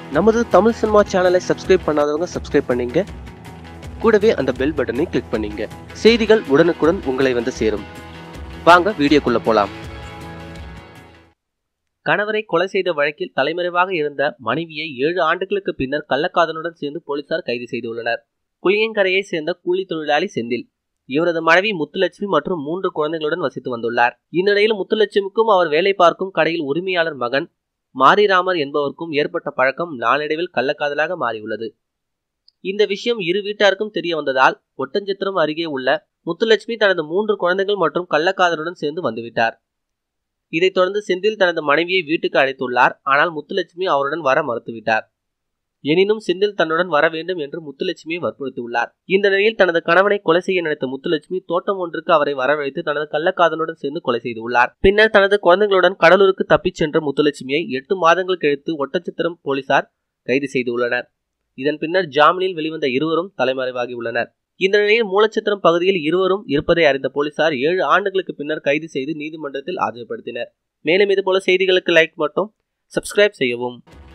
நமது தமிழ் சினிமா சேனலை சப்ஸ்கிரைப் பண்ணாதவங்க சப்ஸ்கிரைப் பண்ணீங்க கூடவே அந்த பெல் பட்டனை கிளிக் பண்ணீங்க செய்திகள் உடனுக்குடன் உங்களை வந்து சேரும் வாங்க வீடியோக்குள்ள போலாம் கணவரை கொலை செய்த வழக்கில் தலைமறைவாக இருந்த மனைவியை ஏழு ஆண்டுகளுக்கு பின்னர் கள்ளக்காதலுடன் சேர்ந்து போலீசார் கைது செய்துள்ளனர் புளியங்கரையை சேர்ந்த கூலி தொழிலாளி செந்தில் இவரது மனைவி முத்துலட்சுமி மற்றும் மூன்று குழந்தைகளுடன் வசித்து வந்துள்ளார் இந்நிலையில் முத்துலட்சுமிக்கும் அவர் வேலை பார்க்கும் கடையில் உரிமையாளர் மகன் மாரிராமர் என்பவருக்கும் ஏற்பட்ட பழக்கம் நாளடைவில் கள்ளக்காதலாக மாறியுள்ளது இந்த விஷயம் இரு வீட்டாருக்கும் தெரிய வந்ததால் ஒட்டஞ்சத்திரம் அருகே உள்ள முத்துலட்சுமி தனது மூன்று குழந்தைகள் மற்றும் கள்ளக்காதலுடன் சேர்ந்து வந்துவிட்டார் இதைத் தொடர்ந்து செந்தில் தனது மனைவியை வீட்டுக்கு அழைத்துள்ளார் ஆனால் முத்துலட்சுமி அவருடன் வர மறுத்துவிட்டார் எனினும் செந்தில் தன்னுடன் வர வேண்டும் என்று முத்துலட்சுமியை வற்புறுத்தியுள்ளார் இந்த நிலையில் தனது கணவனை கொலை செய்ய நினைத்த முத்துலட்சுமி தோட்டம் ஒன்றுக்கு அவரை வரவழைத்து தனது கள்ளக்காதலுடன் சேர்ந்து கொலை செய்துள்ளார் பின்னர் தனது குழந்தைகளுடன் கடலூருக்கு தப்பிச் சென்ற முத்துலட்சுமியை எட்டு மாதங்கள் கழித்து ஒட்டச்சத்திரம் போலீசார் கைது செய்துள்ளனர் இதன் பின்னர் ஜாமீனில் வெளிவந்த இருவரும் தலைமறைவாகியுள்ளனர் இந்த நிலையில் மூலச்சத்திரம் பகுதியில் இருவரும் இருப்பதை அறிந்த போலீசார் ஏழு ஆண்டுகளுக்கு பின்னர் கைது செய்து நீதிமன்றத்தில் ஆஜர்படுத்தினர் மேலும் இதுபோல செய்திகளுக்கு லைக் மட்டும் சப்ஸ்கிரைப் செய்யவும்